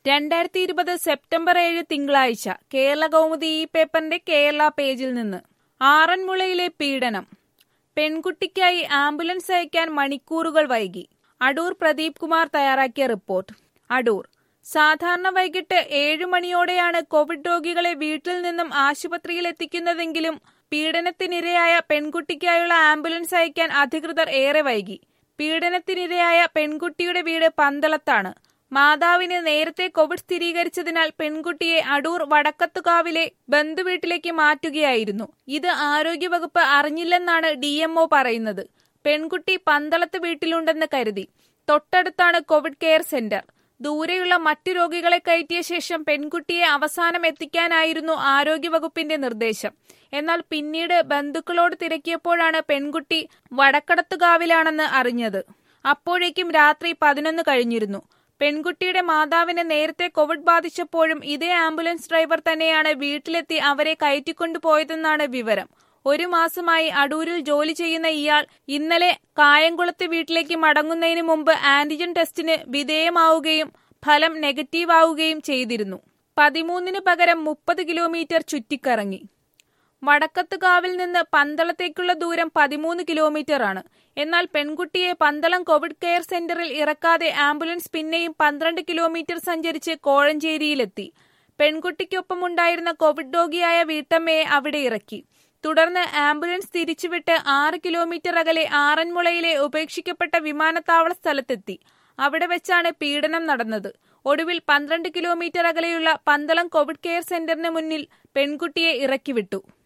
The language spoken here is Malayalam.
രണ്ടായിരത്തി ഇരുപത് സെപ്റ്റംബർ ഏഴ് തിങ്കളാഴ്ച കേരള കൗമുദി ഈ പേപ്പറിന്റെ കേരള പേജിൽ നിന്ന് ആറന്മുളയിലെ പീഡനം പെൺകുട്ടിക്കായി ആംബുലൻസ് അയക്കാൻ മണിക്കൂറുകൾ വൈകി അടൂർ പ്രദീപ് കുമാർ തയ്യാറാക്കിയ റിപ്പോർട്ട് അടൂർ സാധാരണ വൈകിട്ട് ഏഴു മണിയോടെയാണ് കോവിഡ് രോഗികളെ വീട്ടിൽ നിന്നും ആശുപത്രിയിൽ എത്തിക്കുന്നതെങ്കിലും പീഡനത്തിനിരയായ പെൺകുട്ടിക്കായുള്ള ആംബുലൻസ് അയക്കാൻ അധികൃതർ ഏറെ വൈകി പീഡനത്തിനിരയായ പെൺകുട്ടിയുടെ വീട് പന്തളത്താണ് മാതാവിന് നേരത്തെ കോവിഡ് സ്ഥിരീകരിച്ചതിനാൽ പെൺകുട്ടിയെ അടൂർ വടക്കത്തുകാവിലെ ബന്ധുവീട്ടിലേക്ക് മാറ്റുകയായിരുന്നു ഇത് ആരോഗ്യവകുപ്പ് അറിഞ്ഞില്ലെന്നാണ് ഡിഎംഒ പറയുന്നത് പെൺകുട്ടി പന്തളത്ത് വീട്ടിലുണ്ടെന്ന് കരുതി തൊട്ടടുത്താണ് കോവിഡ് കെയർ സെന്റർ ദൂരെയുള്ള മറ്റു രോഗികളെ കയറ്റിയ ശേഷം പെൺകുട്ടിയെ അവസാനം എത്തിക്കാനായിരുന്നു ആരോഗ്യവകുപ്പിന്റെ നിർദ്ദേശം എന്നാൽ പിന്നീട് ബന്ധുക്കളോട് തിരക്കിയപ്പോഴാണ് പെൺകുട്ടി വടക്കടത്തുകാവിലാണെന്ന് അറിഞ്ഞത് അപ്പോഴേക്കും രാത്രി പതിനൊന്ന് കഴിഞ്ഞിരുന്നു പെൺകുട്ടിയുടെ മാതാവിന് നേരത്തെ കോവിഡ് ബാധിച്ചപ്പോഴും ഇതേ ആംബുലൻസ് ഡ്രൈവർ തന്നെയാണ് വീട്ടിലെത്തി അവരെ കയറ്റിക്കൊണ്ടുപോയതെന്നാണ് വിവരം ഒരു മാസമായി അടൂരിൽ ജോലി ചെയ്യുന്ന ഇയാൾ ഇന്നലെ കായംകുളത്ത് വീട്ടിലേക്ക് മടങ്ങുന്നതിന് മുമ്പ് ആന്റിജൻ ടെസ്റ്റിന് വിധേയമാവുകയും ഫലം നെഗറ്റീവ് ആവുകയും ചെയ്തിരുന്നു പതിമൂന്നിന് പകരം മുപ്പത് കിലോമീറ്റർ ചുറ്റിക്കറങ്ങി വടക്കത്തുകാവിൽ നിന്ന് പന്തളത്തേക്കുള്ള ദൂരം പതിമൂന്ന് കിലോമീറ്റർ ആണ് എന്നാൽ പെൺകുട്ടിയെ പന്തളം കോവിഡ് കെയർ സെന്ററിൽ ഇറക്കാതെ ആംബുലൻസ് പിന്നെയും പന്ത്രണ്ട് കിലോമീറ്റർ സഞ്ചരിച്ച് കോഴഞ്ചേരിയിലെത്തി പെൺകുട്ടിക്കൊപ്പമുണ്ടായിരുന്ന കോവിഡ് രോഗിയായ വീട്ടമ്മയെ അവിടെ ഇറക്കി തുടർന്ന് ആംബുലൻസ് തിരിച്ചുവിട്ട് ആറ് കിലോമീറ്റർ അകലെ ആറന്മുളയിലെ ഉപേക്ഷിക്കപ്പെട്ട വിമാനത്താവള സ്ഥലത്തെത്തി അവിടെ വെച്ചാണ് പീഡനം നടന്നത് ഒടുവിൽ പന്ത്രണ്ട് കിലോമീറ്റർ അകലെയുള്ള പന്തളം കോവിഡ് കെയർ സെന്ററിന് മുന്നിൽ പെൺകുട്ടിയെ ഇറക്കിവിട്ടു